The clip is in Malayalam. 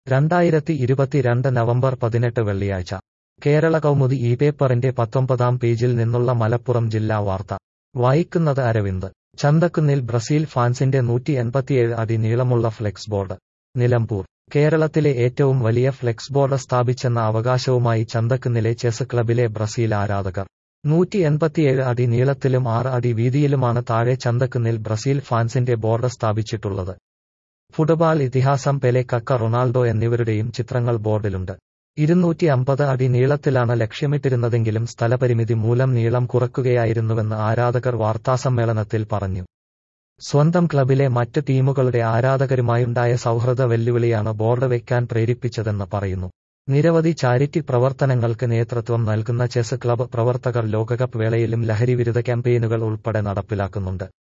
രണ്ടായിരത്തി ഇരുപത്തിരണ്ട് നവംബർ പതിനെട്ട് വെള്ളിയാഴ്ച കേരള കൗമുദി ഈ പേപ്പറിന്റെ പത്തൊമ്പതാം പേജിൽ നിന്നുള്ള മലപ്പുറം ജില്ലാ വാർത്ത വായിക്കുന്നത് അരവിന്ദ് ചന്തക്കുന്നിൽ ബ്രസീൽ ഫാൻസിന്റെ നൂറ്റി എൺപത്തിയേഴ് അടി നീളമുള്ള ഫ്ലെക്സ് ബോർഡ് നിലമ്പൂർ കേരളത്തിലെ ഏറ്റവും വലിയ ഫ്ലെക്സ് ബോർഡ് സ്ഥാപിച്ചെന്ന അവകാശവുമായി ചന്തക്കുന്നിലെ ചെസ് ക്ലബിലെ ബ്രസീൽ ആരാധകർ നൂറ്റി എൺപത്തിയേഴ് അടി നീളത്തിലും ആറ് അടി വീതിയിലുമാണ് താഴെ ചന്തക്കുന്നിൽ ബ്രസീൽ ഫാൻസിന്റെ ബോർഡ് സ്ഥാപിച്ചിട്ടുള്ളത് ഫുട്ബോൾ ഇതിഹാസം പെലെ കക്ക റൊണാൾഡോ എന്നിവരുടെയും ചിത്രങ്ങൾ ബോർഡിലുണ്ട് ഇരുന്നൂറ്റി അമ്പത് അടി നീളത്തിലാണ് ലക്ഷ്യമിട്ടിരുന്നതെങ്കിലും സ്ഥലപരിമിതി മൂലം നീളം കുറയ്ക്കുകയായിരുന്നുവെന്ന് ആരാധകർ വാർത്താസമ്മേളനത്തിൽ പറഞ്ഞു സ്വന്തം ക്ലബിലെ മറ്റ് ടീമുകളുടെ ആരാധകരുമായുണ്ടായ സൗഹൃദ വെല്ലുവിളിയാണ് ബോർഡ് വയ്ക്കാൻ പ്രേരിപ്പിച്ചതെന്ന് പറയുന്നു നിരവധി ചാരിറ്റി പ്രവർത്തനങ്ങൾക്ക് നേതൃത്വം നൽകുന്ന ചെസ് ക്ലബ്ബ് പ്രവർത്തകർ ലോകകപ്പ് വേളയിലും ലഹരിവിരുദ്ധ ക്യാമ്പയിനുകൾ ഉൾപ്പെടെ നടപ്പിലാക്കുന്നുണ്ട്